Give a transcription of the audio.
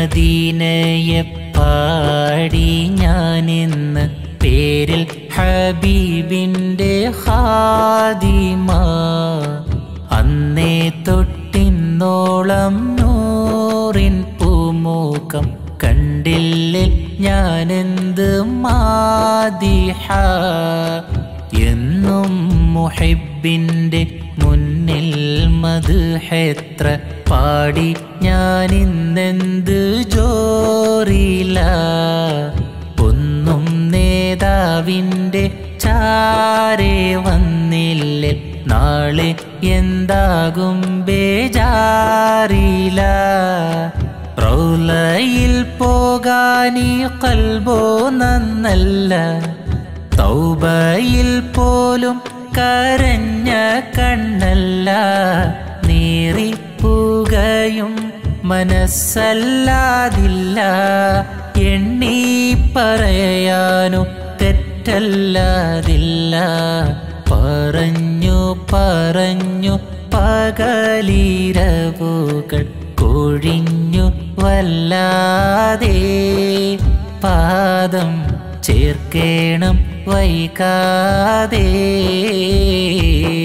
മദീനയെ പാടി ഞാനിന്ന് പേരിൽ ഹബീബിൻ്റെ ഹാദിമ അന്നേ തൊട്ടിന്നോളം നൂറിൻ പൂമുഖം കണ്ടില്ലേ ഞാനെന്ത് മാതിഹ എന്നും മുഹിബിൻ്റെ മുന്നിൽ മധുഹെത്ര പാടി ഞാനിന്നെന്ത് ജോറില ഒന്നും നേതാവിൻ്റെ ചാരെ വന്നില്ലേ നാളെ എന്താകും ബേജാറില റൗലയിൽ പോകാനീ കൽബോ നന്നല്ല തൗബയിൽ പോലും കരഞ്ഞ കണ്ണല്ല നീറിപ്പുകയും മനസ്സല്ലാതില്ല എണ്ണി പറയാനു തെറ്റല്ലാതില്ല പറഞ്ഞു പറഞ്ഞു പകലിരവുകൾ കൊഴിഞ്ഞു വല്ലാതെ പാദം ചേർക്കേണം വൈകാതെ